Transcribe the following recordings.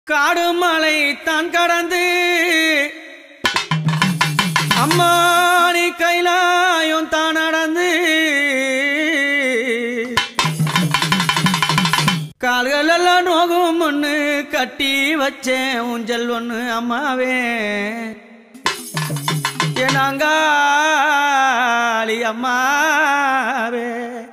காடு மலை தான் கடந்து அம்மா நீ கைலாயம் தான் நடந்து கால்கள் எல்லாம் நோகும் ஒண்ணு கட்டி வச்சேன் ஊஞ்சல் ஒண்ணு அம்மாவே என்னாங்காளி அம்மாவே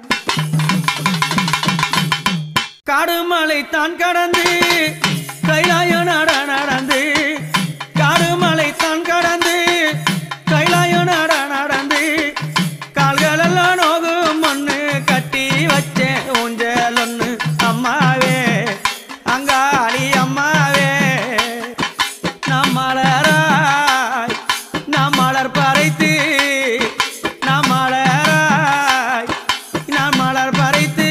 காடு மலை தான் கடந்து கைலாய நட நடந்து காடு மலை தான் கடந்து கைலாய நட நடந்து கால்கள் எல்லாம் நோகும் மண்ணு கட்டி வச்சேன் ஊஞ்சல் ஒண்ணு அம்மாவே அங்காளி அம்மாவே நாம் மலராய் நாம் மலர் பறைத்து நாம் மலராய் நான் மலர் பறைத்து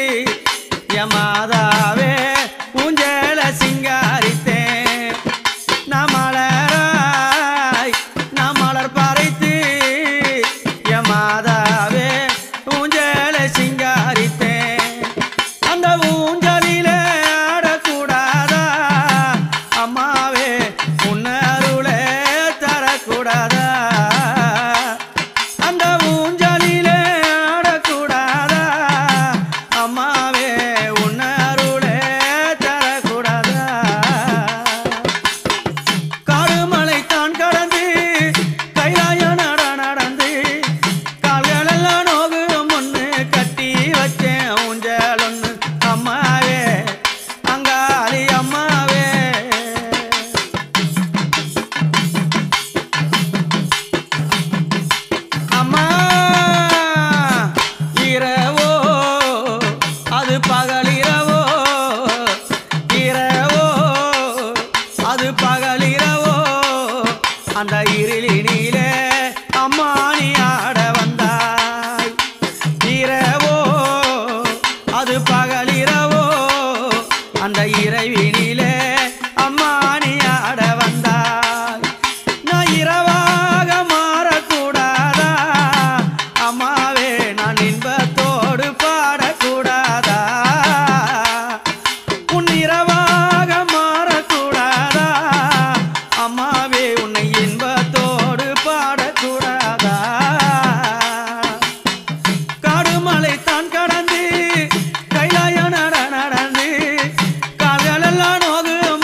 யமாதாவே ஊஞ்சல சிங்காரித்தேன் நான் மலராய் நான் மலர் பறைத்து யமாதாவே ஊஞ்சல சிங்காரித்தேன் அந்த ஊஞ்சலில ஆடக்கூடாதா அம்மாவே உன்னருளே தரக்கூடாதா அந்த ஊஞ்சலிலே ஆடக்கூடாதா அம்மாவே உன்னருளே தரக்கூடாதா காடுமலை தான் கடந்து கைலாய நட நடந்து கால்கள் எல்லாம் நோகு முன்னு கட்டி வச்சேன் ஊஞ்சல் ஒண்ணு அம்மாவே அங்காளி அம்மாவே அம்மா இரவோ அது பகலிரவோ இரவோ அது பகலிரவோ அந்த இருளினிலே அம்மா நீ ஆட வந்தாய் இரவோ அது பகலிரவோ அந்த இறைவினிலே அம்மா நீ ஆட வந்தாய் நான் இரவாக மாறக்கூடாதா அம்மாவே நான் இன்பத்தோடு பாடக்கூடாதா உன் இரவாக மாறக்கூடாதா அம்மாவே உன்னை இன்பத்தோடு பாடக்கூடாதா காடுமலை தான் கடந்து கைலாய நட நடந்து கால்களெல்லாம் நோகு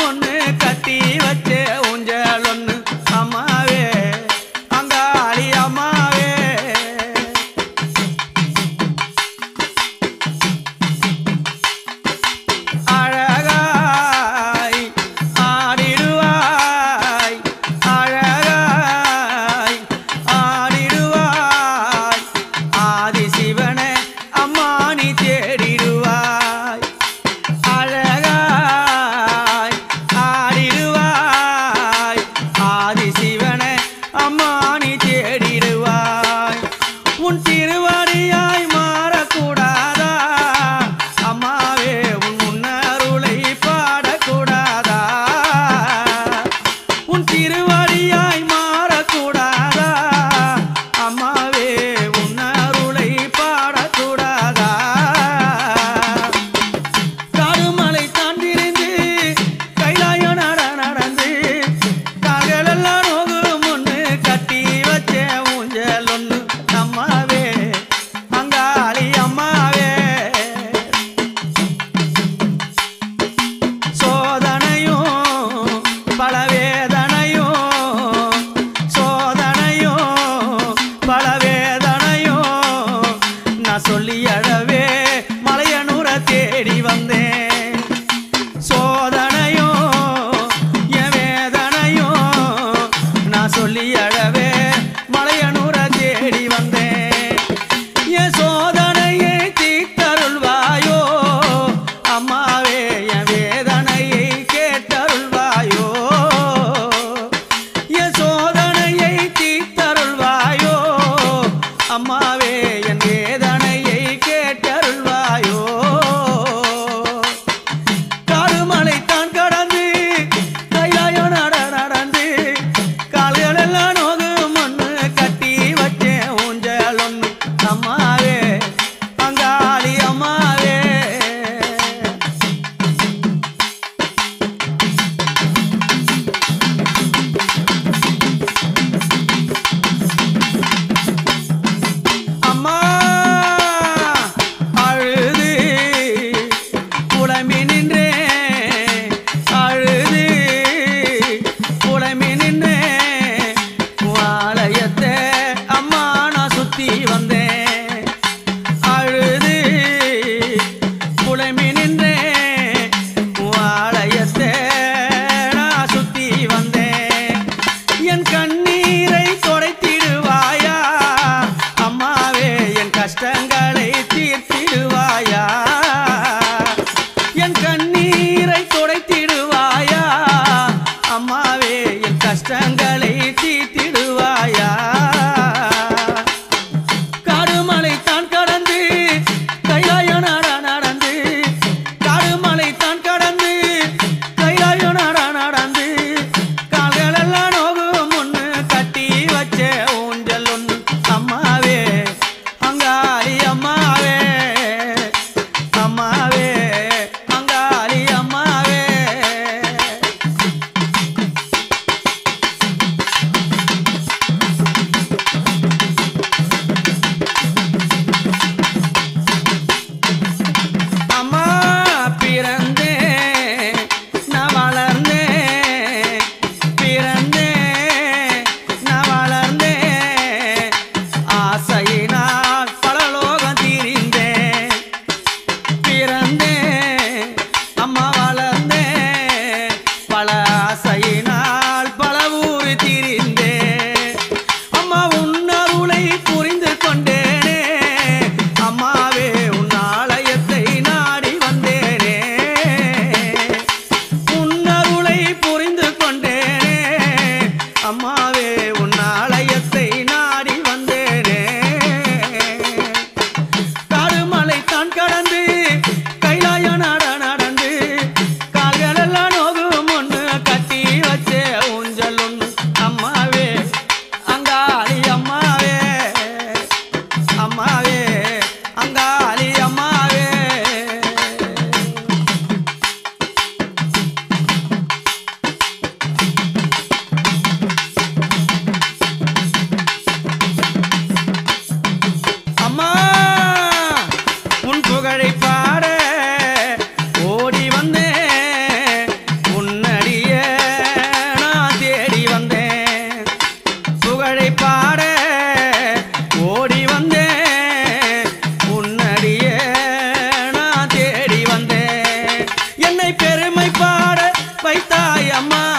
அம்மா